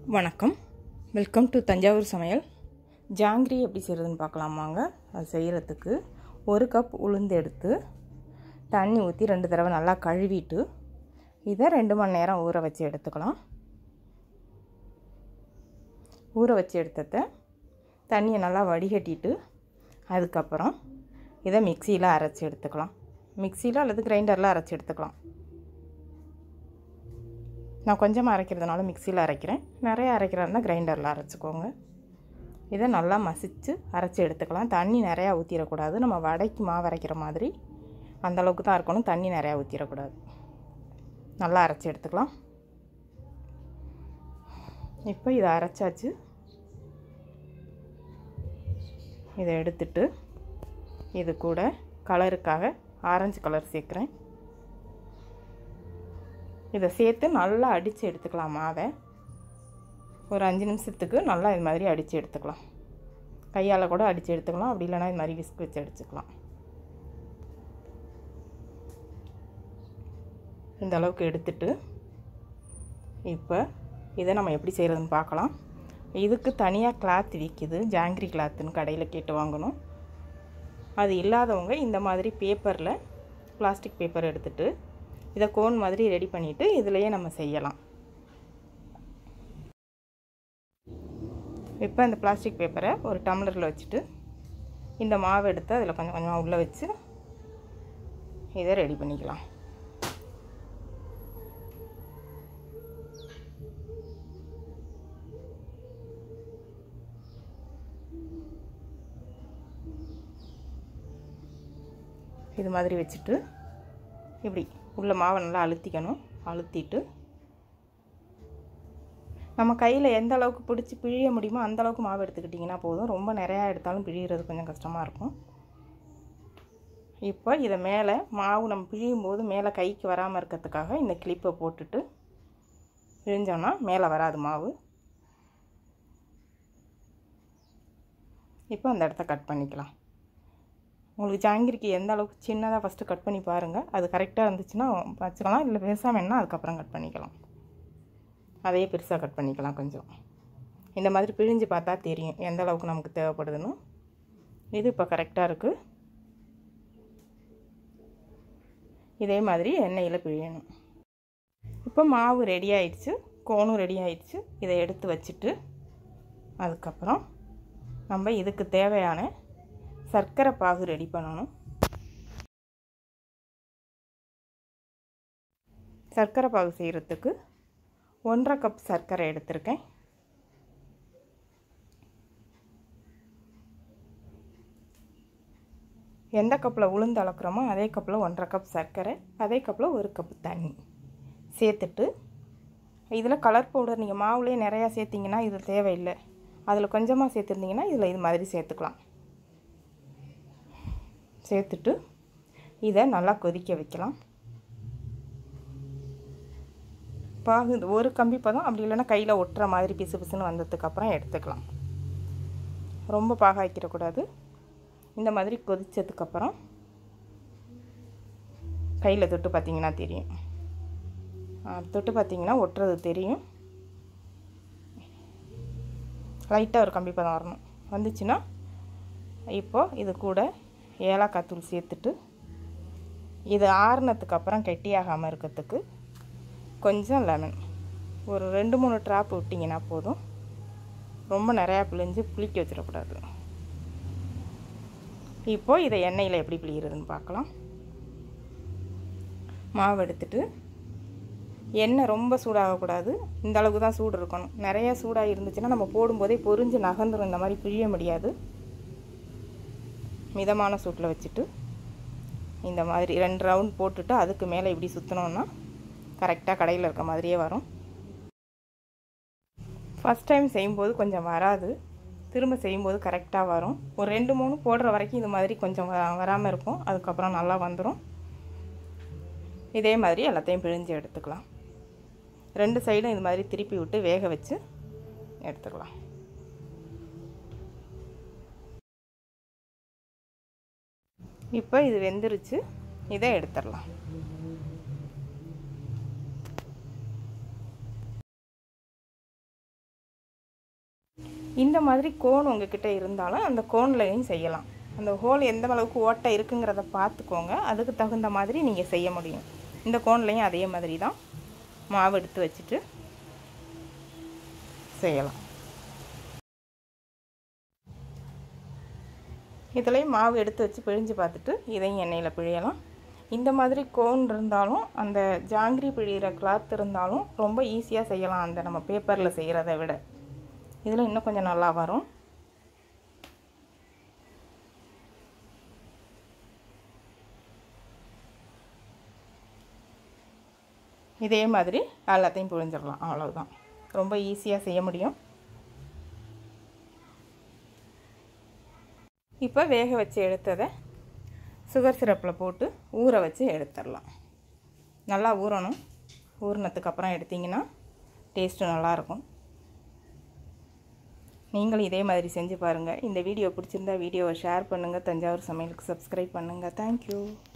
வணக்கம் welcome to Thanjavur சமையல் ஜாங்கிரி எப்படி செய்கிறதுன்னு பார்க்கலாமாங்க அது செய்கிறதுக்கு ஒரு கப் உளுந்து எடுத்து தண்ணி ஊற்றி ரெண்டு தடவை நல்லா கழுவிட்டு இதை ரெண்டு மணி நேரம் ஊற வச்சு எடுத்துக்கலாம் ஊற வச்சு எடுத்ததை தண்ணியை நல்லா வடிகட்டிட்டு அதுக்கப்புறம் இதை மிக்சியில் அரைச்சி எடுத்துக்கலாம் மிக்சியில் அல்லது கிரைண்டரில் அரைச்சி எடுத்துக்கலாம் நான் கொஞ்சமாக அரைக்கிறதுனால மிக்சியில் அரைக்கிறேன் நிறைய அரைக்கிறதா கிரைண்டரில் அரைச்சிக்கோங்க இதை நல்லா மசித்து அரைச்சி எடுத்துக்கலாம் தண்ணி நிறையா ஊற்றிடக்கூடாது நம்ம வடைக்கு மாவு அரைக்கிற மாதிரி அந்த அளவுக்கு தான் இருக்கணும் தண்ணி நிறையா ஊற்றிடக்கூடாது நல்லா அரைச்சி எடுத்துக்கலாம் இப்போ இதை அரைச்சாச்சு இதை எடுத்துட்டு இது கூட கலருக்காக ஆரஞ்சு கலர் சேர்க்குறேன் இதை சேர்த்து நல்லா அடித்து எடுத்துக்கலாம் மாவை ஒரு அஞ்சு நிமிஷத்துக்கு நல்லா இது மாதிரி அடித்து எடுத்துக்கலாம் கையால் கூட அடித்து எடுத்துக்கலாம் அப்படி இல்லைனா இது மாதிரி விஸ்க் வச்சு அடிச்சுக்கலாம் இந்த அளவுக்கு எடுத்துட்டு இப்போ இதை நம்ம எப்படி செய்கிறதுன்னு பார்க்கலாம் இதுக்கு தனியாக கிளாத் விற்கிது ஜாங்கிரி கிளாத்துன்னு கடையில் கேட்டு வாங்கணும் அது இல்லாதவங்க இந்த மாதிரி பேப்பரில் பிளாஸ்டிக் பேப்பர் எடுத்துகிட்டு இதை கோன் மாதிரி ரெடி பண்ணிவிட்டு இதுலேயே நம்ம செய்யலாம் இப்போ இந்த பிளாஸ்டிக் பேப்பரை ஒரு டம்ளரில் வச்சுட்டு இந்த மாவு எடுத்து அதில் கொஞ்சம் கொஞ்சமாக உள்ளே வச்சு இதை ரெடி பண்ணிக்கலாம் இது மாதிரி வச்சுட்டு இப்படி உள்ள மாவை நல்லா அழுத்திக்கணும் அழுத்திட்டு நம்ம கையில் எந்த அளவுக்கு பிடிச்சி பிழிய முடியுமோ அந்த அளவுக்கு மாவு எடுத்துக்கிட்டிங்கன்னா போதும் ரொம்ப நிறையா எடுத்தாலும் பிழிகிறது கொஞ்சம் கஷ்டமாக இருக்கும் இப்போ இதை மேலே மாவு நம்ம பிழியும் போது மேலே கைக்கு வராமல் இருக்கிறதுக்காக இந்த கிளிப்பை போட்டுட்டு பிழிஞ்சோன்னா மேலே வராது மாவு இப்போ அந்த இடத்த கட் பண்ணிக்கலாம் உங்களுக்கு ஜாங்கிரிக்கு எந்த அளவுக்கு சின்னதாக ஃபஸ்ட்டு கட் பண்ணி பாருங்கள் அது கரெக்டாக இருந்துச்சுன்னா வச்சுக்கலாம் இல்லை பெருசாக வேணுன்னா அதுக்கப்புறம் கட் பண்ணிக்கலாம் அதையே பெருசாக கட் பண்ணிக்கலாம் கொஞ்சம் இந்த மாதிரி பிழிஞ்சு பார்த்தா தெரியும் எந்த அளவுக்கு நமக்கு தேவைப்படுதுன்னு இது இப்போ கரெக்டாக இருக்குது இதே மாதிரி எண்ணெயில் பிழியணும் இப்போ மாவு ரெடி ஆயிடுச்சு கோனும் ரெடி ஆயிடுச்சு இதை எடுத்து வச்சுட்டு அதுக்கப்புறம் நம்ம இதுக்கு தேவையான சர்க்கரை பாகு ரெடி பண்ணணும் சர்க்கரை பாகு செய்கிறதுக்கு ஒன்றரை கப் சர்க்கரை எடுத்திருக்கேன் எந்த கப்பில் உளுந்து அளக்குறோமோ அதே கப்பில் ஒன்றரை கப் சர்க்கரை அதே கப்பில் ஒரு கப் தண்ணி சேர்த்துட்டு இதில் கலர் பவுடர் நீங்கள் மாவுலேயே நிறையா சேர்த்திங்கன்னா இது தேவையில்லை அதில் கொஞ்சமாக சேர்த்துருந்தீங்கன்னா இதில் இது மாதிரி சேர்த்துக்கலாம் சேர்த்துட்டு இதை நல்லா கொதிக்க வைக்கலாம் பாகு ஒரு கம்பி பதம் அப்படி இல்லைன்னா கையில் ஒட்டுற மாதிரி பிசு பிசுன்னு வந்ததுக்கப்புறம் எடுத்துக்கலாம் ரொம்ப பாக வைக்கிறக்கூடாது இந்த மாதிரி கொதித்ததுக்கப்புறம் கையில் தொட்டு பார்த்திங்கன்னா தெரியும் தொட்டு பார்த்திங்கன்னா ஒட்டுறது தெரியும் லைட்டாக ஒரு கம்பி பதம் வரணும் வந்துச்சுன்னா இப்போது இது கூட ஏலக்காய் தூள் சேர்த்துட்டு இது ஆறுனதுக்கு அப்புறம் கெட்டியாகாமல் இருக்கிறதுக்கு கொஞ்சம் லெமன் ஒரு ரெண்டு மூணு ட்ராப் விட்டிங்கன்னா போதும் ரொம்ப நிறையா பிழிஞ்சு புளிக்க வச்சிடக்கூடாது இப்போது இதை எண்ணெயில் எப்படி பிழிகிறதுன்னு பார்க்கலாம் மாவு எடுத்துட்டு எண்ணெய் ரொம்ப சூடாகக்கூடாது இந்த அளவுக்கு தான் சூடு இருக்கணும் நிறைய சூடாக இருந்துச்சுன்னா நம்ம போடும்போதே பொறிஞ்சு நகர்ந்துடும் இந்த மாதிரி பிழிய முடியாது மிதமான சூட்டில் வச்சுட்டு இந்த மாதிரி ரெண்டு ரவுண்ட் போட்டுட்டு அதுக்கு மேலே இப்படி சுற்றினோன்னா கரெக்டாக கடையில் இருக்க மாதிரியே வரும் ஃபஸ்ட் டைம் செய்யும்போது கொஞ்சம் வராது திரும்ப செய்யும்போது கரெக்டாக வரும் ஒரு ரெண்டு மூணு போடுற வரைக்கும் இது மாதிரி கொஞ்சம் வராமல் இருக்கும் அதுக்கப்புறம் நல்லா வந்துடும் இதே மாதிரி எல்லாத்தையும் பிழிஞ்சு எடுத்துக்கலாம் ரெண்டு சைடும் இது மாதிரி திருப்பி விட்டு வேக வச்சு எடுத்துக்கலாம் இப்போ இது வெந்துருச்சு இதை எடுத்துடலாம் இந்த மாதிரி கோன் உங்ககிட்ட இருந்தாலும் அந்த கோன்லையும் செய்யலாம் அந்த ஹோல் எந்த அளவுக்கு ஓட்டை இருக்குங்கிறத பார்த்துக்கோங்க அதுக்கு தகுந்த மாதிரி நீங்கள் செய்ய முடியும் இந்த கோன்லையும் அதே மாதிரி தான் மாவு எடுத்து வச்சுட்டு செய்யலாம் இதுலேயும் மாவு எடுத்து வச்சு பிழிஞ்சு பார்த்துட்டு இதையும் எண்ணெயில் பிழியலாம் இந்த மாதிரி கோன் இருந்தாலும் அந்த ஜாங்கிரி பிழிகிற கிளாத் இருந்தாலும் ரொம்ப ஈஸியாக செய்யலாம் அந்த நம்ம பேப்பரில் செய்கிறத விட இதில் இன்னும் கொஞ்சம் நல்லா வரும் இதே மாதிரி எல்லாத்தையும் புழிஞ்சிடலாம் அவ்வளவுதான் ரொம்ப ஈஸியாக செய்ய முடியும் இப்போ வேக வச்சு எடுத்ததை சுகர் சிரப்பில் போட்டு ஊற வச்சு எடுத்துடலாம் நல்லா ஊறணும் ஊறினதுக்கப்புறம் எடுத்திங்கன்னா டேஸ்ட்டு நல்லாயிருக்கும் நீங்களும் இதே மாதிரி செஞ்சு பாருங்கள் இந்த வீடியோ பிடிச்சிருந்தா வீடியோவை ஷேர் பண்ணுங்கள் தஞ்சாவூர் சமையலுக்கு சப்ஸ்கிரைப் பண்ணுங்கள் தேங்க்யூ